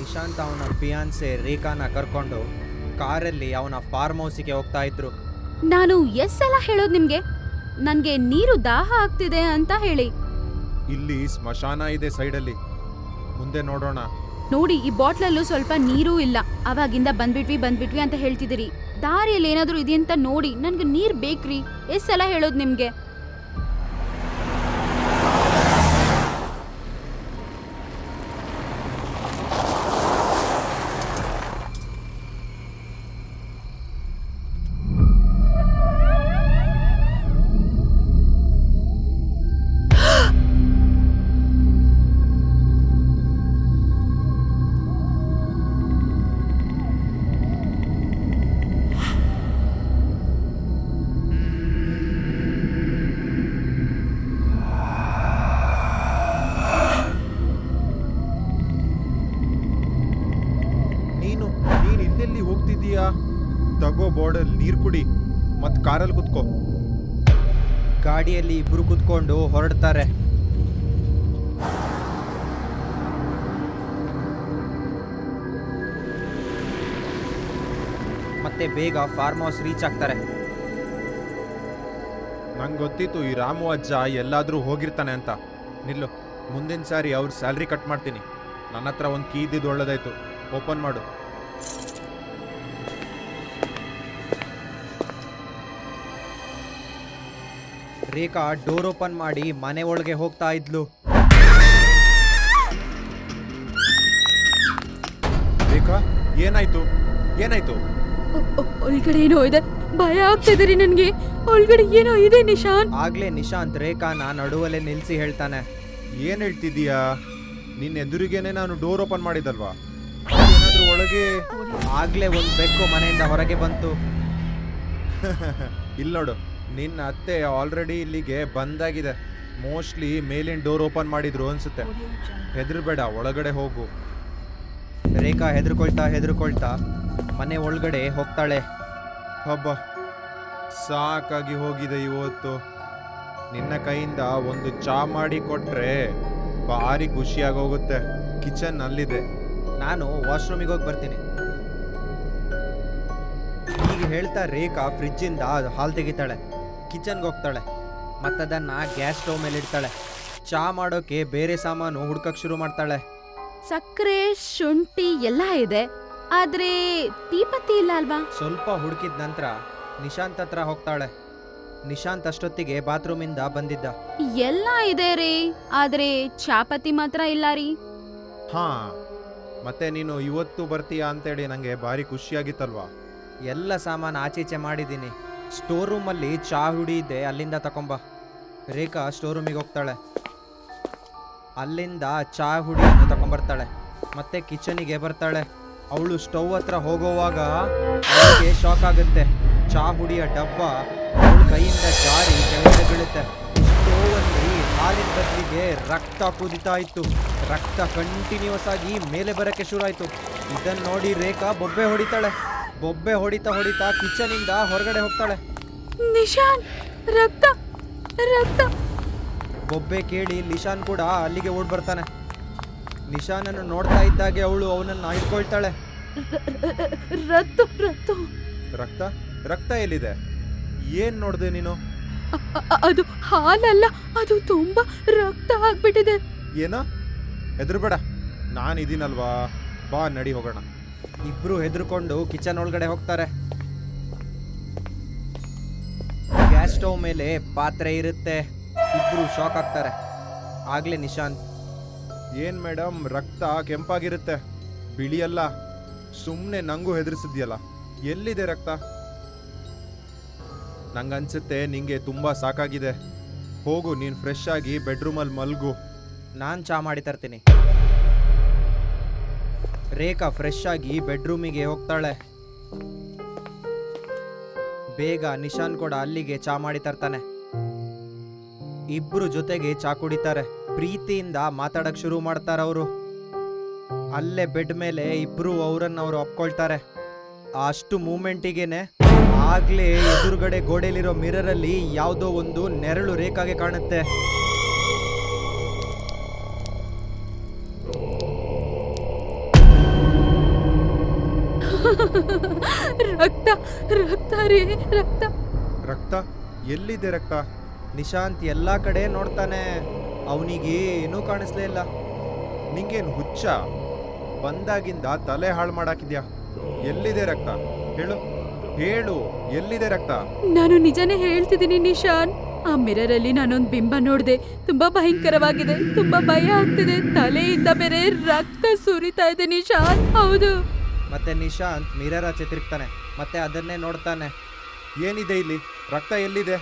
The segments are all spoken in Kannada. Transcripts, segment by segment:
ನಿಶಾಂತ್ ಅವನ ಫಿಯಾನ್ಸೆ ರೇಖಾನ ಕರ್ಕೊಂಡು ಕಾರಲ್ಲಿ ಅವನ ಫಾರ್ಮ್ ಹೌಸಿಗೆ ಹೋಗ್ತಾ ಇದ್ರು ನಾನು ಎಸ್ ಸಲ ಹೇಳೋದು ನಿಮ್ಗೆ ನನ್ಗೆ ನೀರು ದಾಹ ಆಗ್ತಿದೆ ಅಂತ ಹೇಳಿ ಇಲ್ಲಿ ಸ್ಮಶಾನ ಇದೆ ಸೈಡಲ್ಲಿ ಮುಂದೆ ನೋಡೋಣ ನೋಡಿ ಈ ಬಾಟ್ಲಲ್ಲೂ ಸ್ವಲ್ಪ ನೀರೂ ಇಲ್ಲ ಅವಾಗಿಂದ ಬಂದ್ಬಿಟ್ವಿ ಬಂದ್ಬಿಟ್ವಿ ಅಂತ ಹೇಳ್ತಿದ್ದೀರಿ ದಾರಿಯಲ್ಲಿ ಏನಾದ್ರೂ ಇದೆಯಂತ ನೋಡಿ ನನ್ಗೆ ನೀರ್ ಬೇಕ್ರಿ ಎಷ್ಟ್ ಸಲ ಹೇಳೋದು ನಿಮ್ಗೆ ನೀನು ನೀನ್ ಎಲ್ಲೆಲ್ಲಿ ಹೋಗ್ತಿದ್ದೀಯಾ ತಗೋ ಬೋರ್ಡಲ್ ನೀರ್ ಕುಡಿ ಮತ್ ಕಾರಲ್ಲಿ ಕುತ್ಕೋ ಗಾಡಿಯಲ್ಲಿ ಇಬ್ರು ಕುತ್ಕೊಂಡು ಹೊರಡ್ತಾರೆ ಮತ್ತೆ ಬೇಗ ಫಾರ್ಮ್ ಹೌಸ್ ರೀಚ್ ಆಗ್ತಾರೆ ನಂಗೆ ಗೊತ್ತಿತ್ತು ಈ ರಾಮು ಅಜ್ಜ ಎಲ್ಲಾದ್ರೂ ಹೋಗಿರ್ತಾನೆ ಅಂತ ನಿಲ್ಲು ಮುಂದಿನ ಸಾರಿ ಅವ್ರ ಸ್ಯಾಲ್ರಿ ಕಟ್ ಮಾಡ್ತೀನಿ ನನ್ನ ಹತ್ರ ಒಂದು ಕೀ ಇದ್ದಿದ್ದು ಒಳ್ಳೇದಾಯ್ತು ಓಪನ್ ಮಾಡು ರೇಖಾ ಡೋರ್ ಓಪನ್ ಮಾಡಿ ಮನೆ ಒಳಗೆ ಹೋಗ್ತಾ ಇದ್ಲು ರೇಖಾ ಏನಾಯ್ತು ಏನಾಯ್ತು ಒಳಗಡೆ ಏನೋ ಇದೆ ಭಯ ಆಗ್ತಿದ್ದೀರಿ ನನ್ಗೆ ಒಳಗಡೆ ಏನೋ ಇದೆ ನಿಶಾನ್ ಆಗ್ಲೇ ನಿಶಾಂತ್ ರೇಖಾನ ನಡುವಲ್ಲೇ ನಿಲ್ಸಿ ಹೇಳ್ತಾನೆ ಏನ್ ಹೇಳ್ತಿದ್ದೀಯಾ ನಿನ್ನ ಎದುರಿಗೇನೆ ನಾನು ಡೋರ್ ಓಪನ್ ಮಾಡಿದಲ್ವಾ ಏನಾದ್ರೂ ಒಳಗೆ ಆಗ್ಲೇ ಒಂದ್ ಬೆಕ್ಕು ಮನೆಯಿಂದ ಹೊರಗೆ ಬಂತು ಇಲ್ಲಿ ನೋಡು ನಿನ್ನ ಅತ್ತೆ ಆಲ್ರೆಡಿ ಇಲ್ಲಿಗೆ ಬಂದಾಗಿದೆ ಮೋಸ್ಟ್ಲಿ ಮೇಲಿನ ಡೋರ್ ಓಪನ್ ಮಾಡಿದ್ರು ಅನ್ಸುತ್ತೆ ಹೆದರ್ಬೇಡ ಒಳಗಡೆ ಹೋಗು ರೇಖಾ ಹೆದರ್ಕೊಳ್ತಾ ಹೆದರ್ಕೊಳ್ತಾ ಮನೆ ಒಳಗಡೆ ಹೋಗ್ತಾಳೆ ಹಬ್ಬ ಸಾಕಾಗಿ ಹೋಗಿದೆ ಇವತ್ತು ನಿನ್ನ ಕೈಯಿಂದ ಒಂದು ಚಾ ಮಾಡಿ ಕೊಟ್ರೆ ಭಾರಿ ಖುಷಿಯಾಗಿ ಹೋಗುತ್ತೆ ಕಿಚನ್ ಅಲ್ಲಿದೆ ನಾನು ವಾಶ್ರೂಮಿಗೆ ಹೋಗಿ ಬರ್ತೀನಿ ಈಗ ಹೇಳ್ತಾ ರೇಖಾ ಫ್ರಿಜ್ಜಿಂದ ಹಾಲು ತೆಗಿತಾಳೆ ಕಿಚನ್ಗೆ ಹೋಗ್ತಾಳೆ ಮತ್ತದನ್ನ ಗ್ಯಾಸ್ ಸ್ಟವ್ ಮೇಲೆ ಇಡ್ತಾಳೆ ಚಾ ಮಾಡೋಕೆ ಬೇರೆ ಸಾಮಾನು ಹುಡ್ಕಕ್ ಶುರು ಮಾಡ್ತಾಳೆ ಸಕ್ಕರೆ ಶುಂಠಿ ಎಲ್ಲ ಇದೆ ಆದ್ರೆ ತೀಪತ್ತಿ ಇಲ್ಲ ಅಲ್ವಾ ಸ್ವಲ್ಪ ಹುಡುಕಿದ ನಂತರ ನಿಶಾಂತ್ ಹತ್ರ ಹೋಗ್ತಾಳೆ ನಿಶಾಂತ್ ಅಷ್ಟೊತ್ತಿಗೆ ಬಾತ್ರೂಮಿಂದ ಬಂದಿದ್ದ ಎಲ್ಲ ಇದೆ ರೀ ಆದ್ರೆ ಚಾಪತಿ ಮಾತ್ರ ಇಲ್ಲ ರೀ ಹಾ ಮತ್ತೆ ನೀನು ಇವತ್ತು ಬರ್ತೀಯಾ ಅಂತೇಳಿ ನಂಗೆ ಭಾರಿ ಖುಷಿಯಾಗಿತ್ತಲ್ವಾ ಎಲ್ಲ ಸಾಮಾನು ಆಚೀಚೆ ಮಾಡಿದ್ದೀನಿ ಸ್ಟೋರ್ ರೂಮಲ್ಲಿ ಚಾ ಹುಡಿ ಇದೆ ಅಲ್ಲಿಂದ ತಕೊಂಬ ರೇಖಾ ಸ್ಟೋರ್ ರೂಮಿಗೆ ಹೋಗ್ತಾಳೆ ಅಲ್ಲಿಂದ ಚಾ ಹುಡಿಯನ್ನು ತಕೊಂಬರ್ತಾಳೆ ಮತ್ತೆ ಕಿಚನಿಗೆ ಬರ್ತಾಳೆ ಅವಳು ಸ್ಟವ್ ಹತ್ರ ಹೋಗೋವಾಗ ಅವಳಿಗೆ ಶಾಕ್ ಆಗುತ್ತೆ ಚಾ ಹುಡಿಯ ಡಬ್ಬ ಅವಳ ಕೈಯಿಂದ ಜಾರಿ ಕೆಳಗಡೆ ಬೀಳುತ್ತೆ ಸ್ಟೋವಲ್ಲಿ ಹಾಲಿನ ಬದಲಿಗೆ ರಕ್ತ ಕುದಿತಾ ಇತ್ತು ರಕ್ತ ಕಂಟಿನ್ಯೂಸ್ ಆಗಿ ಮೇಲೆ ಬರಕ್ಕೆ ಶುರು ಆಯ್ತು ಇದನ್ನ ನೋಡಿ ರೇಖಾ ಬೊಬ್ಬೆ ಹೊಡಿತಾಳೆ ಬೊಬ್ಬೆ ಹೊಡಿತಾ ಹೊಡಿತಾ ಕಿಚನಿಂದ ಹೊರಗಡೆ ಹೋಗ್ತಾಳೆ ನಿಶಾನ್ ರಕ್ತ ರಕ್ತ ಬೊಬ್ಬೆ ಕೇಳಿ ನಿಶಾನ್ ಕೂಡ ಅಲ್ಲಿಗೆ ಓಡ್ ಬರ್ತಾನೆ ನಿಶಾನನ್ನು ನೋಡ್ತಾ ಇದ್ದಾಗೆ ಅವಳು ಅವನನ್ನ ಹಿಡ್ಕೊಳ್ತಾಳೆ ರತ್ತು ರತ್ತು ರಕ್ತ ರಕ್ತ ಎಲ್ಲಿದೆ ಏನ್ ನೋಡ್ದೆ ನೀನು ಅ- ಅ- ಅದು ಹಾಲಲ್ಲ ಅದು ತುಂಬಾ ರಕ್ತ ಆಗ್ಬಿಟ್ಟಿದೆ ಏನೋ ಹೆದರ್ಬೇಡ ನಾನು ಇದೀನಲ್ವಾ ಬಾ ನಡಿ ಹೋಗೋಣ ಇಬ್ರು ಹೆದರ್ಕೊಂಡು ಕಿಚನ್ ಒಳಗಡೆ ಹೋಗ್ತಾರೆ ಗ್ಯಾಸ್ ಸ್ಟವ್ ಮೇಲೆ ಪಾತ್ರೆ ಇರುತ್ತೆ ಇಬ್ರು ಶಾಕ್ ಆಗ್ತಾರೆ ಆಗ್ಲೇ ನಿಶಾಂತ್ ಏನ್ ಮೇಡಮ್ ರಕ್ತ ಕೆಂಪಾಗಿರುತ್ತೆ ಬಿಳಿಯಲ್ಲ ಸುಮ್ಮನೆ ನಂಗೂ ಹೆದರ್ಸಿದ್ಯಲ್ಲ ಎಲ್ಲಿದೆ ರಕ್ತ ನಂಗನ್ಸುತ್ತೆ ನಿಂಗೆ ತುಂಬಾ ಸಾಕಾಗಿದೆ ಹೋಗು ನೀನು ಫ್ರೆಶ್ ಆಗಿ ಬೆಡ್ರೂಮಲ್ಲಿ ಮಲ್ಗು ನಾನ್ ಚಾ ಮಾಡಿ ತರ್ತೀನಿ ರೇಖಾ ಫ್ರೆಶ್ ಆಗಿ ಬೆಡ್ರೂಮಿಗೆ ಹೋಗ್ತಾಳೆ ಬೇಗ ನಿಶಾನ್ ಕೂಡ ಅಲ್ಲಿಗೆ ಚಾ ಮಾಡಿ ತರ್ತಾನೆ ಇಬ್ರು ಜೊತೆಗೆ ಚಾ ಕುಡಿತಾರೆ ಪ್ರೀತಿಯಿಂದ ಮಾತಾಡಕ್ ಶುರು ಮಾಡ್ತಾರೆ ಅವರು ಅಲ್ಲೇ ಬೆಡ್ ಮೇಲೆ ಇಬ್ರು ಅವರನ್ನ ಅವರು ಅಪ್ಕೊಳ್ತಾರೆ ಅಷ್ಟು ಮೂಮೆಂಟಿಗೆನೆ ಆಗ್ಲೇ ಎದುರುಗಡೆ ಗೋಡೆಲಿರೋ ಮಿರರಲ್ಲಿ ಯಾವುದೋ ಒಂದು ನೆರಳು ರೇಖಾಗೆ ಕಾಣುತ್ತೆ ರಕ್ತ ರಕ್ತ ರೀ ರಕ್ತ ರಕ್ತ ಎಲ್ಲಿದೆ ರಕ್ತ ನಿಶಾಂತ್ ಎಲ್ಲ ಕಡೆ ನೋಡ್ತಾನೆ ಅವನಿಗೆ ಏನೂ ಕಾಣಿಸ್ಲೇ ಇಲ್ಲ ನಿಂಗೇನು ಹುಚ್ಚ ಬಂದಾಗಿಂದ ತಲೆ ಹಾಳು ಮಾಡಾಕಿದ್ಯಾ ಎಲ್ಲಿದೆ ರಕ್ತ ಹೇಳು ಹೇಳು ಎಲ್ಲಿದೆ ರಕ್ತ ನಾನು ನಿಜನೇ ಹೇಳ್ತಿದ್ದೀನಿ ನಿಶಾನ್ ಆ ಮಿರರ್ ಅಲ್ಲಿ ನಾನೊಂದ್ ಬಿಂಬ ನೋಡ್ದೆ ತುಂಬಾ ಭಯಂಕರವಾಗಿದೆ ತುಂಬಾ ಭಯ ಆಗ್ತಿದೆ ತಲೆಯಿಂದ ಬೇರೆ ರಕ್ತ ಸುರಿತಾ ಇದೆ ನಿಶಾನ್ ಹೌದು ಮತ್ತೆ ನಿಶಾಂತ್ ಮಿರರ್ ಆಚೆ ತಿರುಗ್ತಾನೆ ಮತ್ತೆ ಅದನ್ನೇ ನೋಡ್ತಾನೆ ಏನಿದೆ ಇಲ್ಲಿ ರಕ್ತ ಎಲ್ಲಿದೆ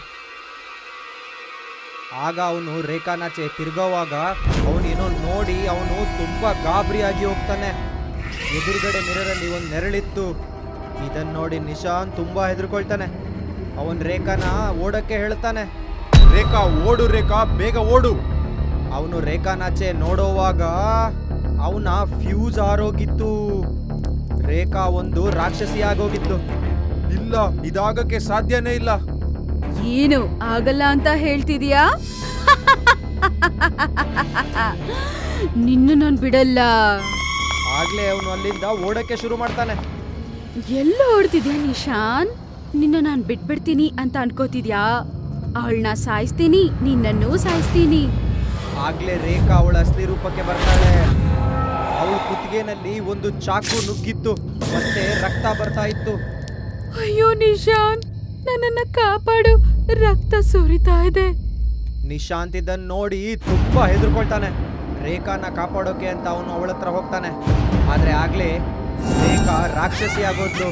ಆಗ ಅವನು ರೇಖಾನಾಚೆ ತಿರುಗೋವಾಗ ಅವನೇನೋ ನೋಡಿ ಅವನು ತುಂಬಾ ಗಾಬರಿಯಾಗಿ ಹೋಗ್ತಾನೆ ಎದುರುಗಡೆ ಮಿರರಲ್ಲಿ ಒಂದು ನೆರಳಿತ್ತು ಇದನ್ನ ನೋಡಿ ನಿಶಾಂತ್ ತುಂಬಾ ಹೆದರ್ಕೊಳ್ತಾನೆ ಅವನ್ ರೇಖಾನ ಓಡಕ್ಕೆ ಹೇಳ್ತಾನೆ ರೇಖಾ ಓಡು ರೇಖಾ ಬೇಗ ಓಡು ಅವನು ರೇಖಾನಾಚೆ ನೋಡೋವಾಗ ಅವನ ಫ್ಯೂಸ್ ಆರೋಗಿತ್ತು ರೇಖಾ ಒಂದು ರಾಕ್ಷಸಿ ಆಗೋಗಿತ್ತು ಇಲ್ಲ ಇದಾಗಕ್ಕೆ ಸಾಧ್ಯನೇ ಇಲ್ಲ ಏನು ಆಗಲ್ಲ ಅಂತ ಹೇಳ್ತಿದ್ಯಾ ನಿನ್ನ ನಾನು ಬಿಡಲ್ಲ ಆಗ್ಲೇ ಅವನು ಅಲ್ಲಿಂದ ಓಡಕ್ಕೆ ಶುರು ಮಾಡ್ತಾನೆ ಎಲ್ಲ ಓಡ್ತಿದ್ಯಾ ನಿಶಾನ್ ನಿನ್ನ ನಾನು ಬಿಟ್ಬಿಡ್ತೀನಿ ಅಂತ ಅನ್ಕೋತಿದ್ಯಾ ಅವಳನ್ನ ಸಾಯಿಸ್ತೀನಿ ನಿನ್ನನ್ನು ಸಾಯಿಸ್ತೀನಿ ಆಗ್ಲೇ ರೇಖಾ ಅವಳ ಅಸಲಿ ರೂಪಕ್ಕೆ ಬರ್ತಾಳೆ ಅವಳ ಕುತ್ತಿಗೆನಲ್ಲಿ ಒಂದು ಚಾಕು ನುಗ್ಗಿತ್ತು ಮತ್ತೆ ರಕ್ತ ಬರ್ತಾ ಇತ್ತು ಅಯ್ಯೋ ನಿಶಾನ್ ನನ್ನನ್ನ ಕಾಪಾಡು ರಕ್ತ ಸುರಿತಾ ಇದೆ ನಿಶಾಂತ್ ಇದನ್ನ ನೋಡಿ ತುಂಬಾ ಹೆದರ್ಕೊಳ್ತಾನೆ ರೇಖಾನ ಕಾಪಾಡೋಕೆ ಅಂತ ಅವನು ಅವಳ ಹತ್ರ ಹೋಗ್ತಾನೆ ಆದ್ರೆ ಆಗ್ಲೇ ರೇಖಾ ರಾಕ್ಷಸಿ ಆಗೋದ್ಲು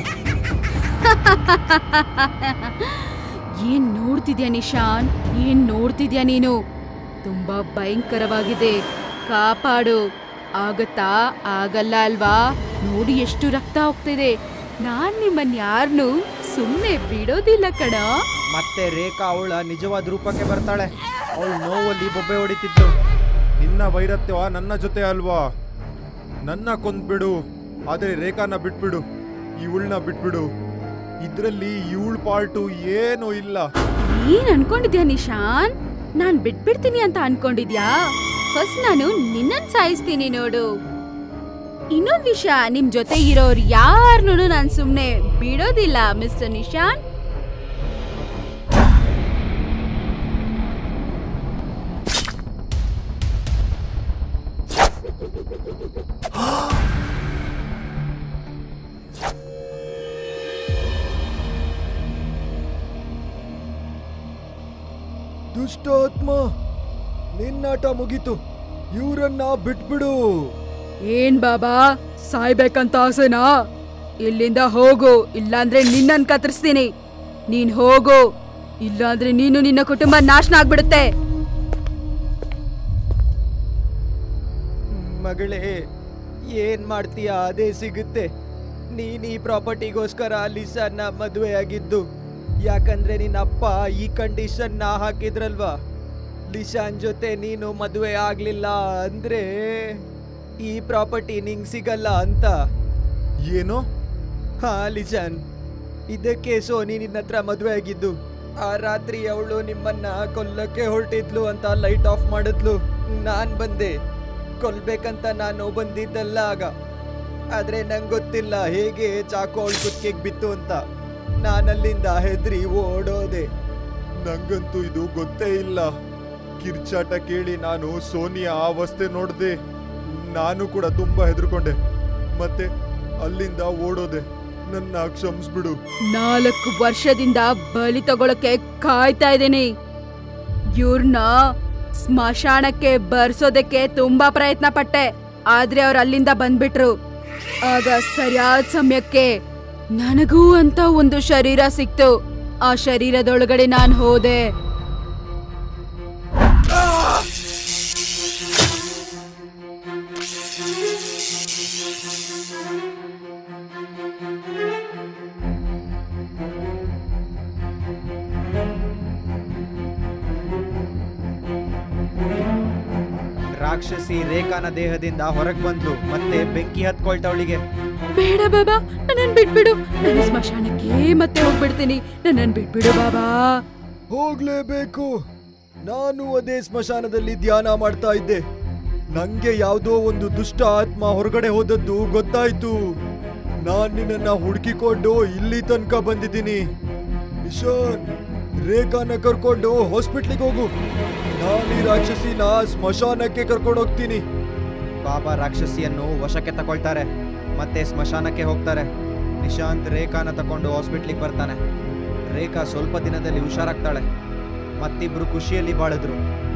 ಏನ್ ನೋಡ್ತಿದ್ಯಾ ನಿಶಾನ್ ಏನ್ ನೋಡ್ತಿದ್ಯಾ ನೀನು ತುಂಬಾ ಭಯಂಕರವಾಗಿದೆ ಕಾಪಾಡು ಆಗತ್ತಾ ಆಗಲ್ಲ ಅಲ್ವಾ ನೋಡಿ ಎಷ್ಟು ರಕ್ತ ಹೋಗ್ತಿದೆ ನಾನ್ ನಿಮ್ಮನ್ ಯಾರನ್ನು ಸುಮ್ಮನೆ ಬಿಡೋದಿಲ್ಲ ಕಣ ಮತ್ತೆ ರೇಖಾ ಅವಳ ನಿಜವಾದ ರೂಪಕ್ಕೆ ಬರ್ತಾಳೆ ಅವಳು ನೋವಲ್ಲಿ ಬೊಬ್ಬೆ ಹೊಡಿತಿತ್ತು ನಿನ್ನ ವೈರತ್ವ ನನ್ನ ಜೊತೆ ಅಲ್ವಾ ನನ್ನ ಕೊಂದ್ಬಿಡು ಆದರೆ ರೇಖಾನ ಬಿಟ್ಬಿಡು ಇವಳನ್ನ ಬಿಟ್ಬಿಡು ಇದ್ರಲ್ಲಿ ಇವಳ ಪಾರ್ಟು ಏನೂ ಇಲ್ಲ ಏನ್ ಅನ್ಕೊಂಡಿದ್ಯಾ ನಿಶಾನ್ ನಾನ್ ಬಿಟ್ಬಿಡ್ತೀನಿ ಅಂತ ಅನ್ಕೊಂಡಿದ್ಯಾ ಫಸ್ಟ್ ನಾನು ನಿನ್ನನ್ ಸಾಯಿಸ್ತೀನಿ ನೋಡು ಇನ್ನೊಂದ್ ವಿಷಯ ನಿಮ್ ಜೊತೆ ಇರೋರು ಯಾರನ್ನೂ ನಾನ್ ಸುಮ್ನೆ ಬಿಡೋದಿಲ್ಲ ಮಿಸ್ಟರ್ ನಿಶಾನ್ ದುಷ್ಟಾತ್ಮ ನಿನ್ನಾಟ ಮುಗೀತು ಇವರನ್ನ ಬಿಟ್ಬಿಡು ಏನ್ ಬಾಬಾ ಸಾಯ್ಬೇಕಂತ ಆಸೆನಾ ಇಲ್ಲಿಂದ ಹೋಗು ಇಲ್ಲಾಂದ್ರೆ ನಿನ್ನನ್ ಕತ್ತರಿಸ್ತೀನಿ ನೀನ್ ಹೋಗು ಇಲ್ಲಾಂದ್ರೆ ನೀನು ನಿನ್ನ ಕುಟುಂಬ ನಾಶನ ಆಗ್ಬಿಡುತ್ತೆ ಮಗಳೇ ಏನ್ ಮಾಡ್ತೀಯ ಅದೇ ಸಿಗುತ್ತೆ ನೀನ್ ಈ ಪ್ರಾಪರ್ಟಿಗೋಸ್ಕರ ಲಿಸನ್ನ ಮದುವೆ ಆಗಿದ್ದು ಯಾಕಂದ್ರೆ ನಿನ್ನ ಅಪ್ಪ ಈ ಕಂಡೀಷನ್ ನ ಹಾಕಿದ್ರಲ್ವಾ ಲಿಶಾನ್ ಜೊತೆ ನೀನು ಮದುವೆ ಆಗ್ಲಿಲ್ಲ ಅಂದ್ರೆ ಈ ಪ್ರಾಪರ್ಟಿ ನಿಂಗ್ ಸಿಗಲ್ಲ ಅಂತ ಏನು ಹಾ ಲಿಶಾನ್ ಇದಕ್ಕೆ ಸೋನಿ ನಿನ್ನ ಹತ್ರ ಮದುವೆ ಆಗಿದ್ದು ಆ ರಾತ್ರಿ ಅವಳು ನಿಮ್ಮನ್ನ ಕೊಲ್ಲಕ್ಕೆ ಹೊರಟಿದ್ಲು ಅಂತ ಲೈಟ್ ಆಫ್ ಮಾಡಿದ್ಲು ನಾನ್ ಬಂದೆ ಕೊಲ್ಬೇಕಂತ ನಾನು ಬಂದಿದ್ದಲ್ಲ ಆಗ ಆದ್ರೆ ನಂಗೆ ಗೊತ್ತಿಲ್ಲ ಹೇಗೆ ಚಾಕು ಅವಳು ಕುತ್ತಿಗೆಗೆ ಬಿತ್ತು ಅಂತ ನಾನಲ್ಲಿಂದ ಹೆದ್ರಿ ಓಡೋದೆ ನಂಗಂತೂ ಇದು ಗೊತ್ತೇ ಇಲ್ಲ ಕಿರ್ಚಾಟ ಕೇಳಿ ನಾನು ಸೋನಿಯ ಆ ಅವಸ್ಥೆ ನೋಡ್ದೆ ನಾನು ಕೂಡ ತುಂಬಾ ಹೆದರ್ಕೊಂಡೆ ಮತ್ತೆ ಅಲ್ಲಿಂದ ಓಡೋದೆ ನನ್ನ ಕ್ಷಮಿಸ್ಬಿಡು ನಾಲ್ಕು ವರ್ಷದಿಂದ ಬಲಿ ತಗೊಳಕ್ಕೆ ಕಾಯ್ತಾ ಇದ್ದೀನಿ ಇವ್ರನ್ನ ಸ್ಮಶಾನಕ್ಕೆ ಬರ್ಸೋದಕ್ಕೆ ತುಂಬಾ ಪ್ರಯತ್ನ ಪಟ್ಟೆ ಆದ್ರೆ ಅವ್ರು ಅಲ್ಲಿಂದ ಬಂದ್ಬಿಟ್ರು ಆಗ ಸರಿಯಾದ ಸಮಯಕ್ಕೆ ನನಗೂ ಅಂತ ಒಂದು ಶರೀರ ಸಿಕ್ತು ಆ ಶರೀರದೊಳಗಡೆ ನಾನು ಹೋದೆ ರಾಕ್ಷಸಿ ರೇಖಾನ ದೇಹದಿಂದ ಹೊರಗೆ ಬಂದ್ಲು ಮತ್ತೆ ಬೆಂಕಿ ಹತ್ಕೊಳ್ತವಳಿಗೆ ಬೇಡ ಬಾಬಾ ನನ್ನನ್ ಬಿಟ್ಬಿಡು ನಾನು ಸ್ಮಶಾನಕ್ಕೆ ಮತ್ತೆ ಹೋಗ್ಬಿಡ್ತೀನಿ ನನ್ನನ್ ಬಿಟ್ಬಿಡು ಬಾಬಾ ಹೋಗ್ಲೇಬೇಕು ನಾನು ಅದೇ ಸ್ಮಶಾನದಲ್ಲಿ ಧ್ಯಾನ ಮಾಡ್ತಾ ಇದ್ದೆ ನಂಗೆ ಯಾವುದೋ ಒಂದು ದುಷ್ಟ ಆತ್ಮ ಹೊರಗಡೆ ಹೋದದ್ದು ಗೊತ್ತಾಯ್ತು ನಾನ್ ನಿನ್ನ ಹುಡುಕಿಕೊಂಡು ಇಲ್ಲಿ ತನಕ ಬಂದಿದ್ದೀನಿ ನಿಶಾನ್ ರೇಖಾನ ಕರ್ಕೊಂಡು ಹಾಸ್ಪಿಟ್ಲಿಗೆ ಹೋಗು ನಾನು ಈ ರಾಕ್ಷಸಿನ ಸ್ಮಶಾನಕ್ಕೆ ಕರ್ಕೊಂಡು ಹೋಗ್ತೀನಿ ಬಾಬಾ ರಾಕ್ಷಸಿಯನ್ನು ವಶಕ್ಕೆ ತಗೊಳ್ತಾರೆ ಮತ್ತೆ ಸ್ಮಶಾನಕ್ಕೆ ಹೋಗ್ತಾರೆ ನಿಶಾಂತ್ ರೇಖಾನ ತಕೊಂಡು ಹಾಸ್ಪಿಟ್ಲಿಗೆ ಬರ್ತಾನೆ ರೇಖಾ ಸ್ವಲ್ಪ ದಿನದಲ್ಲಿ ಹುಷಾರಾಗ್ತಾಳೆ ಮತ್ತಿಬ್ರು ಖುಷಿಯಲ್ಲಿ ಬಾಳಿದ್ರು